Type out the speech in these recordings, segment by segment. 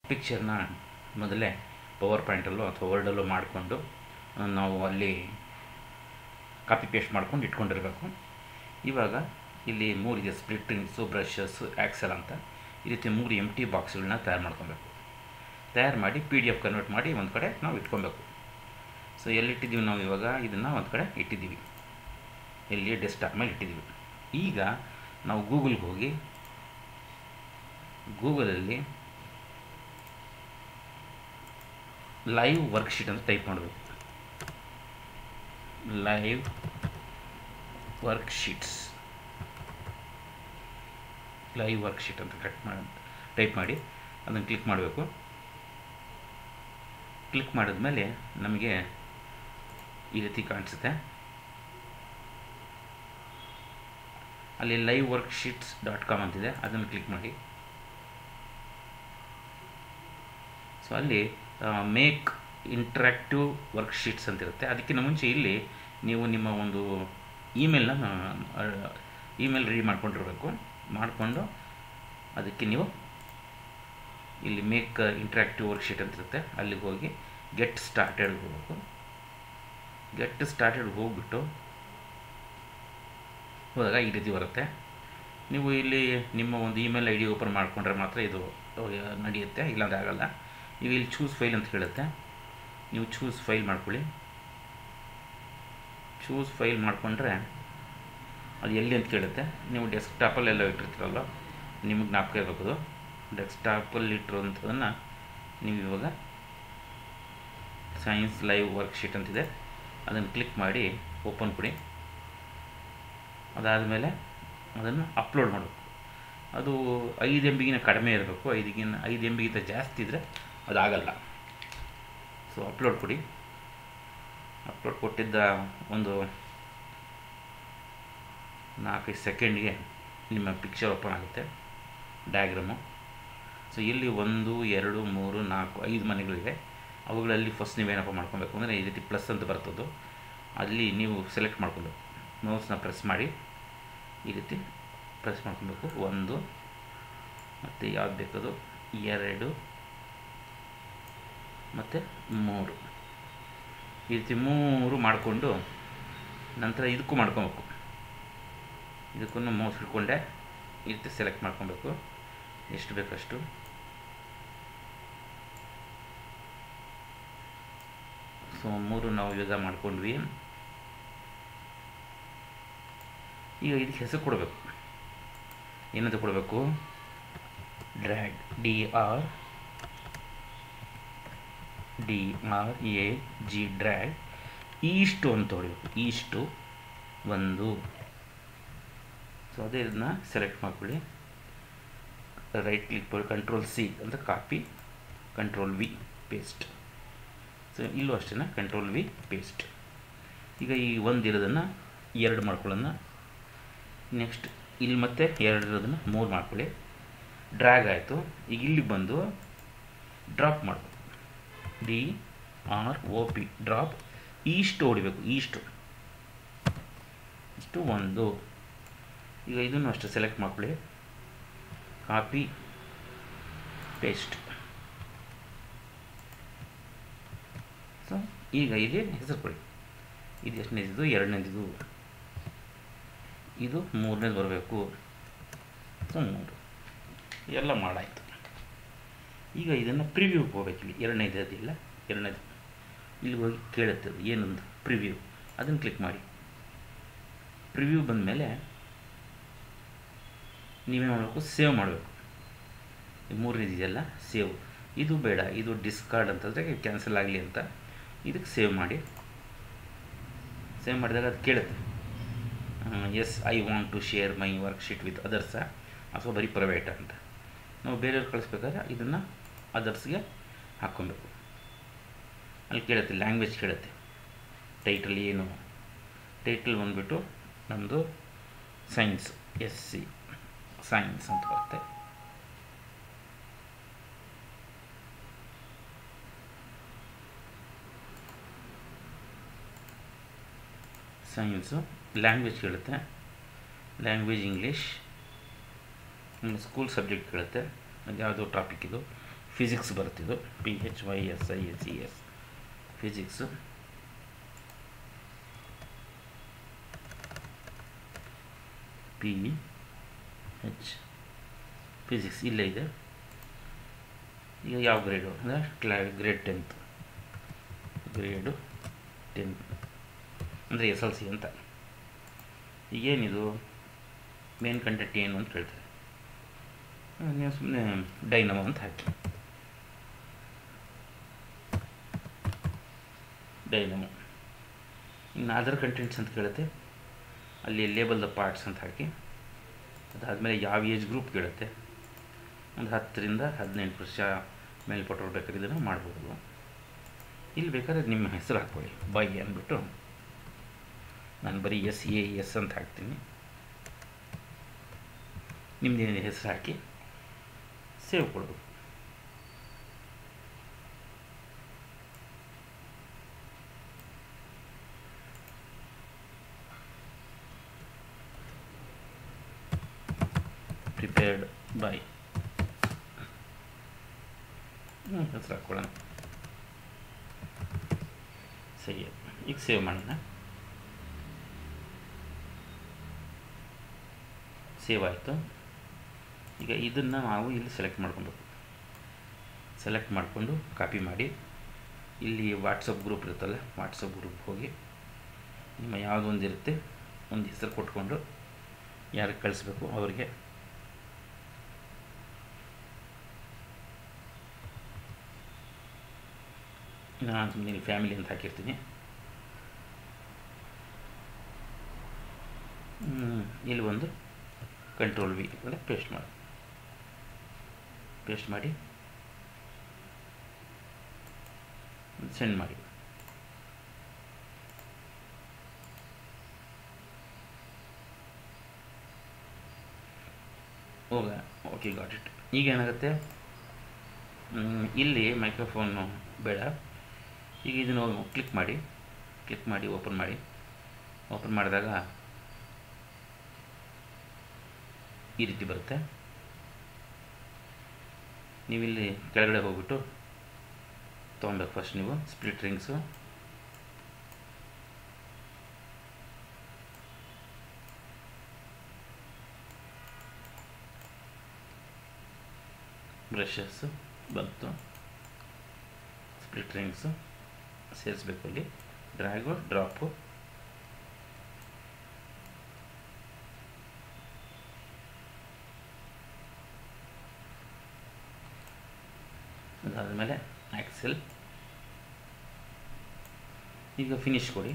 ಪಿಕ್ಚರ್ನ ಮೊದಲೇ ಪವರ್ ಪಾಯಿಂಟಲ್ಲೋ ಅಥವಾ ವರ್ಡಲ್ಲೋ ಮಾಡಿಕೊಂಡು ನಾವು ಅಲ್ಲಿ ಕಾಪಿ ಪೇಸ್ಟ್ ಮಾಡ್ಕೊಂಡು ಇಟ್ಕೊಂಡಿರಬೇಕು ಇವಾಗ ಇಲ್ಲಿ ಮೂರಿದೆ ಸ್ಪ್ಲಿಟ್ಟಿಂಗ್ಸು ಬ್ರಷಸ್ಸು ಆ್ಯಕ್ಸೆಲ್ ಅಂತ ಈ ರೀತಿ ಮೂರು ಎಮ್ ಟಿ ಬಾಕ್ಸ್ಗಳನ್ನ ತಯಾರು ಮಾಡ್ಕೊಬೇಕು ತಯಾರು ಮಾಡಿ ಪಿ ಡಿ ಎಫ್ ಕನ್ವರ್ಟ್ ಮಾಡಿ ಒಂದು ಕಡೆ ನಾವು ಇಟ್ಕೊಬೇಕು ಸೊ ಎಲ್ಲಿಟ್ಟಿದ್ದೀವಿ ನಾವು ಇವಾಗ ಇದನ್ನು ಒಂದು ಕಡೆ ಇಟ್ಟಿದ್ದೀವಿ ಎಲ್ಲಿ ಡೆಸ್ಕ್ಟಾಪ್ ಮೇಲೆ ಇಟ್ಟಿದ್ದೀವಿ ಈಗ ನಾವು ಗೂಗಲ್ಗೆ ಹೋಗಿ ಗೂಗಲಲ್ಲಿ ಲೈವ್ ವರ್ಕ್ಶೀಟ್ ಅಂತ ಟೈಪ್ ಮಾಡಬೇಕು ಲೈವ್ ವರ್ಕ್ಶೀಟ್ಸ್ ಲೈವ್ ವರ್ಕ್ಶೀಟ್ ಅಂತ ಕಟ್ ಮಾಡಿ ಟೈಪ್ ಮಾಡಿ ಅದನ್ನು ಕ್ಲಿಕ್ ಮಾಡಬೇಕು ಕ್ಲಿಕ್ ಮಾಡಿದ್ಮೇಲೆ ನಮಗೆ ಈ ರೀತಿ ಕಾಣಿಸುತ್ತೆ ಅಲ್ಲಿ ಲೈವ್ ವರ್ಕ್ಶೀಟ್ಸ್ ಡಾಟ್ ಕಾಮ್ ಅಂತಿದೆ ಅದನ್ನು ಕ್ಲಿಕ್ ಮಾಡಿ ಸೊ ಅಲ್ಲಿ ಮೇಕ್ ಇಂಟ್ರ್ಯಾಕ್ಟಿವ್ ವರ್ಕ್ಶೀಟ್ಸ್ ಅಂತಿರುತ್ತೆ ಅದಕ್ಕಿಂತ ಮುಂಚೆ ಇಲ್ಲಿ ನೀವು ನಿಮ್ಮ ಒಂದು ಇಮೇಲ್ನ ಇಮೇಲ್ ರೆಡಿ ಮಾಡ್ಕೊಂಡಿರಬೇಕು ಮಾಡಿಕೊಂಡು ಅದಕ್ಕೆ ನೀವು ಇಲ್ಲಿ ಮೇಕ್ ಇಂಟ್ರ್ಯಾಕ್ಟಿವ್ ವರ್ಕ್ಶೀಟ್ ಅಂತಿರುತ್ತೆ ಅಲ್ಲಿಗೆ ಹೋಗಿ ಗೆಟ್ ಸ್ಟಾರ್ಟೆಡ್ ಹೋಗಬೇಕು ಗೆಟ್ ಸ್ಟಾರ್ಟೆಡ್ ಹೋಗ್ಬಿಟ್ಟು ಹೋದಾಗ ಈ ರೀತಿ ಬರುತ್ತೆ ನೀವು ಇಲ್ಲಿ ನಿಮ್ಮ ಒಂದು ಇಮೇಲ್ ಐ ಡಿ ಓಪನ್ ಮಾಡಿಕೊಂಡ್ರೆ ಮಾತ್ರ ಇದು ನಡೆಯುತ್ತೆ ಇಲ್ಲಾಂದರೆ ಆಗಲ್ಲ ನೀವು ಇಲ್ಲಿ ಚೂಸ್ ಫೈಲ್ ಅಂತ ಹೇಳುತ್ತೆ ನೀವು ಚೂಸ್ ಫೈಲ್ ಮಾಡ್ಕೊಳ್ಳಿ ಚೂಸ್ ಫೈಲ್ ಮಾಡಿಕೊಂಡ್ರೆ ಅದು ಎಲ್ಲಿ ಅಂತ ಕೇಳುತ್ತೆ ನೀವು ಡೆಸ್ಕ್ಟಾಪಲ್ಲೆಲ್ಲ ಇಟ್ಟಿರ್ತೀರಲ್ಲ ನಿಮಗೆ ಜ್ಞಾಪಕ ಇರಬೇಕು ಡೆಸ್ಕ್ಟಾಪಲ್ಲಿ ಇಟ್ಟಿರೋಂಥದ್ದನ್ನು ನೀವು ಇವಾಗ ಸೈನ್ಸ್ ಲೈವ್ ವರ್ಕ್ಶೀಟ್ ಅಂತಿದೆ ಅದನ್ನು ಕ್ಲಿಕ್ ಮಾಡಿ ಓಪನ್ ಕೊಡಿ ಅದಾದಮೇಲೆ ಅದನ್ನು ಅಪ್ಲೋಡ್ ಮಾಡಬೇಕು ಅದು ಐದು ಎಮ್ ಬಿಗಿನ ಕಡಿಮೆ ಇರಬೇಕು ಐದಿಗಿನ ಐದು ಎಮ್ ಬಿಗಿಂತ ಜಾಸ್ತಿ ಇದ್ದರೆ ಅದಾಗಲ್ಲ ಸೊ ಅಪ್ಲೋಡ್ ಕೊಡಿ ಅಪ್ಲೋಡ್ ಕೊಟ್ಟಿದ್ದ ಒಂದು ನಾಲ್ಕೈದು ಸೆಕೆಂಡ್ಗೆ ನಿಮ್ಮ ಪಿಕ್ಚರ್ ಓಪನ್ ಆಗುತ್ತೆ ಡಯಾಗ್ರಾಮು ಸೊ ಇಲ್ಲಿ ಒಂದು ಎರಡು ಮೂರು ನಾಲ್ಕು ಐದು ಮನೆಗಳಿವೆ ಅವುಗಳಲ್ಲಿ ಫಸ್ಟ್ ನೀವೇನಪ್ಪ ಮಾಡ್ಕೊಬೇಕು ಅಂದರೆ ಈ ರೀತಿ ಪ್ಲಸ್ ಅಂತ ಬರ್ತದ್ದು ಅಲ್ಲಿ ನೀವು ಸೆಲೆಕ್ಟ್ ಮಾಡ್ಕೊಬೇಕು ಮೌಸ್ನ ಪ್ರೆಸ್ ಮಾಡಿ ಈ ರೀತಿ ಪ್ರೆಸ್ ಮಾಡ್ಕೊಬೇಕು ಒಂದು ಮತ್ತು ಯಾವ್ದು ಬೇಕದು ಎರಡು ಮತ್ತು ಮೂರು ಈ ರೀತಿ ಮೂರು ಮಾಡಿಕೊಂಡು ನಂತರ ಇದಕ್ಕೂ ಮಾಡ್ಕೊಬೇಕು ಇದಕ್ಕೂ ಮೌಸ್ ಹಿಡ್ಕೊಂಡೆ ಈ ರೀತಿ ಸೆಲೆಕ್ಟ್ ಮಾಡ್ಕೊಬೇಕು ಎಷ್ಟು ಬೇಕಷ್ಟು ಸೊ ಮೂರು ನಾವು ಯೂಸ ಮಾಡ್ಕೊಂಡ್ವಿ ಈಗ ಇದಕ್ಕೆ ಹೆಸರು ಕೊಡಬೇಕು ಏನಂತ ಕೊಡಬೇಕು drag D R D R A G drag ಈಷ್ಟು ಅಂತ ಹೊಡಿಬೇಕು ಈಷ್ಟು ಒಂದು ಸೊ ಅದೇ ಇದನ್ನ ಸೆಲೆಕ್ಟ್ ಮಾಡ್ಕೊಳ್ಳಿ ರೈಟ್ ಕ್ಲಿಕ್ ಮಾಡಿ ಕಂಟ್ರೋಲ್ ಸಿ ಅಂತ copy control V paste so ಇಲ್ಲೂ ಅಷ್ಟೇ ಕಂಟ್ರೋಲ್ ವಿ ಪೇಸ್ಟ್ ಈಗ ಈ ಒಂದು ಇರೋದನ್ನು ಎರಡು ಮಾಡ್ಕೊಳ್ಳೋಣ ನೆಕ್ಸ್ಟ್ ಇಲ್ಲಿ ಮತ್ತೆ ಎರಡು ಇರೋದನ್ನು ಮೂರು ಮಾಡ್ಕೊಳ್ಳಿ ಡ್ರ್ಯಾಗ್ ಆಯಿತು ಈಗ ಇಲ್ಲಿ ಬಂದು ಡ್ರಾಪ್ ಮಾಡಬೇಕು D R O P drop ಈಷ್ಟು ಹೊಡಿಬೇಕು ಈಷ್ಟು ಇಷ್ಟು ಒಂದು ಈಗ ಇದನ್ನು ಅಷ್ಟೇ ಸೆಲೆಕ್ಟ್ ಮಾಡ್ಕೊಳ್ಳಿ ಕಾಪಿ ಪೇಸ್ಟ್ ಸೊ ಈಗ ಇಲ್ಲಿ ಹೆಸರು ಕೊಡಿ ಇದು ಎಷ್ಟನೇದಿದು ಎರಡನೇದಿದು ಇದು ಮೂರನೇದು ಬರಬೇಕು ಸೊ ಮೂರು ಎಲ್ಲ ಮಾಡಾಯಿತು ಈಗ ಇದನ್ನು ಪ್ರಿವ್ಯೂಗೆ ಹೋಗ್ಬೇಕು ಇಲ್ಲಿ ಎರಡನೇದು ಅದಿಲ್ಲ ಎರಡನೇದು ಇಲ್ಲಿ ಹೋಗಿ ಕೇಳುತ್ತೆ ಅದು ಏನೊಂದು ಪ್ರಿವ್ಯೂ ಅದನ್ನು ಕ್ಲಿಕ್ ಮಾಡಿ ಪ್ರಿವ್ಯೂ ಬಂದಮೇಲೆ ನೀವೇ ಮಾಡಬೇಕು ಸೇವ್ ಮಾಡಬೇಕು ಮೂರನೇದಿದೆಯಲ್ಲ ಸೇವ್ ಇದು ಬೇಡ ಇದು ಡಿಸ್ಕಾರ್ಡ್ ಅಂತಂದರೆ ಕ್ಯಾನ್ಸಲ್ ಆಗಲಿ ಅಂತ ಇದಕ್ಕೆ ಸೇವ್ ಮಾಡಿ ಸೇವ್ ಮಾಡಿದಾಗ ಅದು ಕೇಳುತ್ತೆ yes I want to share my worksheet with others ಅಥವಾ ಬರೀ ಪ್ರೈವೇಟ್ ಅಂತ ನಾವು ಬೇರೆಯವ್ರು ಕಳಿಸ್ಬೇಕಾದ್ರೆ ಇದನ್ನು ಅದರ್ಸ್ಗೆ ಹಾಕ್ಕೊಬೇಕು ಅಲ್ಲಿ ಕೇಳುತ್ತೆ ಲ್ಯಾಂಗ್ವೇಜ್ ಕೇಳುತ್ತೆ ಟೈಟಲ್ ಏನು ಟೈಟಲ್ ಬಂದುಬಿಟ್ಟು ನಮ್ಮದು ಸೈನ್ಸ್ ಎಸ್ ಸಿ ಸೈನ್ಸ್ ಅಂತ ಬರುತ್ತೆ ಸೈನ್ಸು ಲ್ಯಾಂಗ್ವೇಜ್ ಕೇಳುತ್ತೆ ಲ್ಯಾಂಗ್ವೇಜ್ ಇಂಗ್ಲೀಷ್ ಸ್ಕೂಲ್ ಸಬ್ಜೆಕ್ಟ್ ಕೇಳುತ್ತೆ ಅದು ಯಾವುದೋ ಟಾಪಿಕ್ ಇದು ಫಿಸಿಕ್ಸ್ ಬರುತ್ತಿದ್ದು P H Y S I S C S physics P H physics ಇಲ್ಲೇ ಇದೆ ಈಗ ಯಾವ ಗ್ರೇಡು ಅಂದರೆ ಕ್ಲಾ ಗ್ರೇಡ್ ಟೆಂತ್ ಗ್ರೇಡು ಟೆಂತ್ ಅಂದರೆ ಎಸ್ ಎಲ್ ಸಿ ಅಂತ ಈಗೇನಿದು ಮೇನ್ ಕಂಟೆಂಟ್ ಏನು ಅಂತ ಕೇಳ್ತಾರೆ ನೀವು ಸುಮ್ಮನೆ ಡೈನಮೋ ಅಂತ ಹಾಕಿ ಡೈನಮೋ ಇನ್ನು ಅದರ್ ಕಂಟೆಂಟ್ಸ್ ಅಂತ ಕೇಳುತ್ತೆ ಅಲ್ಲಿ ಲೇಬಲ್ ದ ಪಾರ್ಟ್ಸ್ ಅಂತ ಹಾಕಿ ಅದಾದಮೇಲೆ ಯಾವ ಏಜ್ ಗ್ರೂಪ್ ಕೇಳುತ್ತೆ ಒಂದು ಹತ್ತರಿಂದ ಹದಿನೆಂಟು ವರ್ಷ ಮೇಲ್ಪಟ್ಟವ್ರು ಬೇಕಾದ್ರೆ ಇದನ್ನು ಮಾಡ್ಬೋದು ಇಲ್ಲಿ ಬೇಕಾದ್ರೆ ನಿಮ್ಮ ಹೆಸರು ಹಾಕ್ಕೊಳ್ಳಿ ಬೈ ಅಂದ್ಬಿಟ್ಟು ನಾನು ಬರೀ ಎಸ್ ಎ ಎಸ್ ಅಂತ ಹಾಕ್ತೀನಿ ನಿಮ್ಮದೇನಿದೆ ಹೆಸರು ಹಾಕಿ ಸೇವ್ ಕೊಡಬೇಕು ಪ್ರಿಪೇರ್ಡ್ ಬೈ ಹೆಸರು ಹಾಕ್ಕೊಳ್ಳೋಣ ಸರಿ ಈಗ ಸೇವ್ ಮಾಡೋಣ ಸೇವ್ ಆಯಿತು ಈಗ ಇದನ್ನು ನಾವು ಇಲ್ಲಿ ಸೆಲೆಕ್ಟ್ ಮಾಡ್ಕೊಬೇಕು ಸೆಲೆಕ್ಟ್ ಮಾಡಿಕೊಂಡು ಕಾಪಿ ಮಾಡಿ ಇಲ್ಲಿ ವಾಟ್ಸಪ್ ಗ್ರೂಪ್ ಇರುತ್ತಲ್ಲ ವಾಟ್ಸಪ್ ಗ್ರೂಪ್ ಹೋಗಿ ನಿಮ್ಮ ಯಾವುದೊಂದು ಇರುತ್ತೆ ಒಂದು ಹೆಸರು ಕೊಟ್ಕೊಂಡು ಯಾರಿಗೆ ಕಳಿಸ್ಬೇಕು ಅವರಿಗೆ ನಾನು ಸುಮ್ಮನೆ ಫ್ಯಾಮಿಲಿ ಅಂತ ಹಾಕಿರ್ತೀನಿ ಇಲ್ಲಿ ಒಂದು ಕಂಟ್ರೋಲ್ ವಿ ಅಂದರೆ ಪೇಸ್ಟ್ ಮಾಡಿ ಪೇಸ್ಟ್ ಮಾಡಿ ಸೆಂಡ್ ಮಾಡಿ ಹೋಗ ಓಕೆ ಗಾಟ್ ಇಟ್ ಈಗ ಏನಾಗುತ್ತೆ ಇಲ್ಲಿ ಮೈಕ್ರೋಫೋನು ಬೇಡ ಈಗ ಇದನ್ನು ಕ್ಲಿಕ್ ಮಾಡಿ ಕ್ಲಿಕ್ ಮಾಡಿ ಓಪನ್ ಮಾಡಿ ಓಪನ್ ಮಾಡಿದಾಗ ಈ ರೀತಿ ಬರುತ್ತೆ ನೀವಿಲ್ಲಿ ಕೆಳಗಡೆ ಹೋಗ್ಬಿಟ್ಟು ತೊಗೊಬೇಕು ಫಸ್ಟ್ ನೀವು ಸ್ಪ್ಲಿಟ್ ರಿಂಗ್ಸು ಬ್ರಷಸ್ಸು ಬಂತು ಸ್ಪ್ಲಿಟ್ ರಿಂಗ್ಸು ಸೇರಿಸ್ಬೇಕು ಇಲ್ಲಿ ಡ್ರ್ಯಾಗು ಡ್ರಾಪು ಅದಾದಮೇಲೆ ಆ್ಯಕ್ಸೆಲ್ ಈಗ ಫಿನಿಶ್ ಕೊಡಿ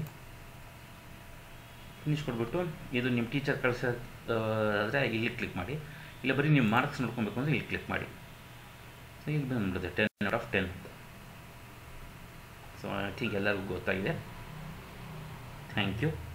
ಫಿನಿಶ್ ಕೊಟ್ಬಿಟ್ಟು ಇದು ನಿಮ್ಮ ಟೀಚರ್ ಕಳಿಸೋದಾದರೆ ಇಲ್ಲಿ ಕ್ಲಿಕ್ ಮಾಡಿ ಇಲ್ಲ ಬರೀ ನೀವು ಮಾರ್ಕ್ಸ್ ನೋಡ್ಕೊಬೇಕು ಅಂದರೆ ಇಲ್ಲಿ ಕ್ಲಿಕ್ ಮಾಡಿ ಸೊ ಇಲ್ಲಿ ಬಂದ್ಬಿಡುತ್ತೆ ten out of ten so I think ಎಲ್ಲರಿಗೂ ಗೊತ್ತಾಗಿದೆ ಥ್ಯಾಂಕ್ ಯು